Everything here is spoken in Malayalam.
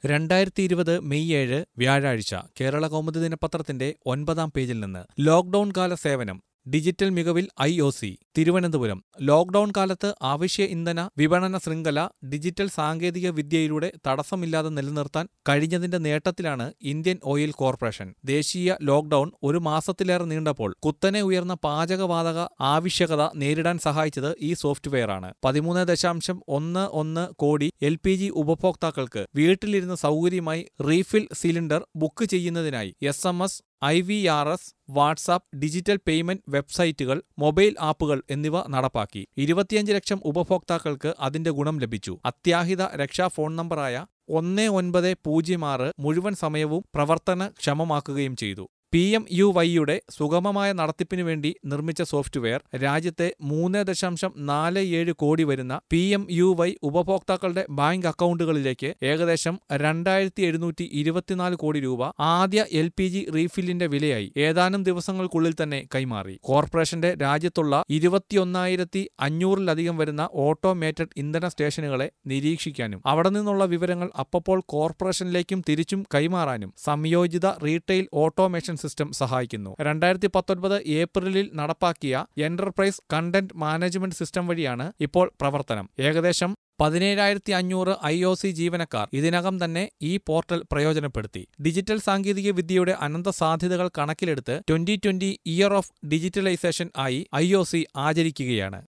രണ്ടായിരത്തി ഇരുപത് മെയ് ഏഴ് വ്യാഴാഴ്ച കേരള കൗമുദി ദിനപത്രത്തിന്റെ ഒൻപതാം പേജിൽ നിന്ന് ലോക്ഡൌൺ കാല സേവനം ഡിജിറ്റൽ മികവിൽ I O C Thiruvananthapuram lockdown കാലത്ത് അവശ്യ ഇന്ധന വിപണന ശൃംഖല ഡിജിറ്റൽ സാങ്കേതിക വിദ്യയിലൂടെ തടസ്സമില്ലാതെ നിലനിർത്താൻ കഴിഞ്ഞതിന്റെ നേട്ടത്തിലാണ് ഇന്ത്യൻ ഓയിൽ കോർപ്പറേഷൻ ദേശീയ ലോക്ഡൌൺ ഒരു മാസത്തിലേറെ നീണ്ടപ്പോൾ കുത്തനെ ഉയർന്ന പാചകവാതക ആവശ്യകത നേരിടാൻ സഹായിച്ചത് ഈ സോഫ്റ്റ്വെയറാണ് പതിമൂന്ന് ദശാംശം ഒന്ന് ഒന്ന് കോടി എൽ പി ജി ഉപഭോക്താക്കൾക്ക് വീട്ടിലിരുന്ന് സൗകര്യമായി റീഫിൽ സിലിണ്ടർ ബുക്ക് ചെയ്യുന്നതിനായി S M S I V R S WhatsApp digital payment വെബ്സൈറ്റുകൾ മൊബൈൽ ആപ്പുകൾ എന്നിവ നടപ്പാക്കി ഇരുപത്തിയഞ്ച് ലക്ഷം ഉപഭോക്താക്കൾക്ക് അതിന്റെ ഗുണം ലഭിച്ചു അത്യാഹിത രക്ഷാ ഫോൺ നമ്പറായ ഒന്ന് ഒൻപത് പൂജ്യം ആറ് മുഴുവൻ സമയവും പ്രവർത്തനക്ഷമമാക്കുകയും ചെയ്തു പി എം യു വൈയുടെ സുഗമമായ നടത്തിപ്പിനു വേണ്ടി നിർമ്മിച്ച സോഫ്റ്റ്വെയർ രാജ്യത്തെ മൂന്ന് ദശാംശം നാല് ഏഴ് കോടി വരുന്ന പി എം യു വൈ ഉപഭോക്താക്കളുടെ ബാങ്ക് അക്കൗണ്ടുകളിലേക്ക് ഏകദേശം രണ്ടായിരത്തി എഴുന്നൂറ്റി ഇരുപത്തിനാല് കോടി രൂപ ആദ്യ എൽ പി ജി റീഫില്ലിന്റെ വിലയായി ഏതാനും ദിവസങ്ങൾക്കുള്ളിൽ തന്നെ കൈമാറി കോർപ്പറേഷന്റെ രാജ്യത്തുള്ള ഇരുപത്തിയൊന്നായിരത്തി അഞ്ഞൂറിലധികം വരുന്ന ഓട്ടോമേറ്റഡ് ഇന്ധന സ്റ്റേഷനുകളെ നിരീക്ഷിക്കാനും അവിടെ നിന്നുള്ള വിവരങ്ങൾ അപ്പപ്പോൾ കോർപ്പറേഷനിലേക്കും തിരിച്ചും കൈമാറാനും സംയോജിത റീറ്റെയിൽ ഓട്ടോമേഷൻ സിസ്റ്റം സഹായിക്കുന്നു രണ്ടായിരത്തി പത്തൊൻപത് ഏപ്രിലിൽ നടപ്പാക്കിയ എന്റർപ്രൈസ് കണ്ടന്റ് മാനേജ്മെന്റ് സിസ്റ്റം വഴിയാണ് ഇപ്പോൾ പ്രവർത്തനം ഏകദേശം പതിനേഴായിരത്തി അഞ്ഞൂറ് ഐ ഒ സി ജീവനക്കാർ ഇതിനകം തന്നെ ഈ പോർട്ടൽ പ്രയോജനപ്പെടുത്തി ഡിജിറ്റൽ സാങ്കേതിക വിദ്യയുടെ അനന്ത സാധ്യതകൾ കണക്കിലെടുത്ത് twenty twenty year of digitalisation ആയി ഐ ഒ സി ആചരിക്കുകയാണ്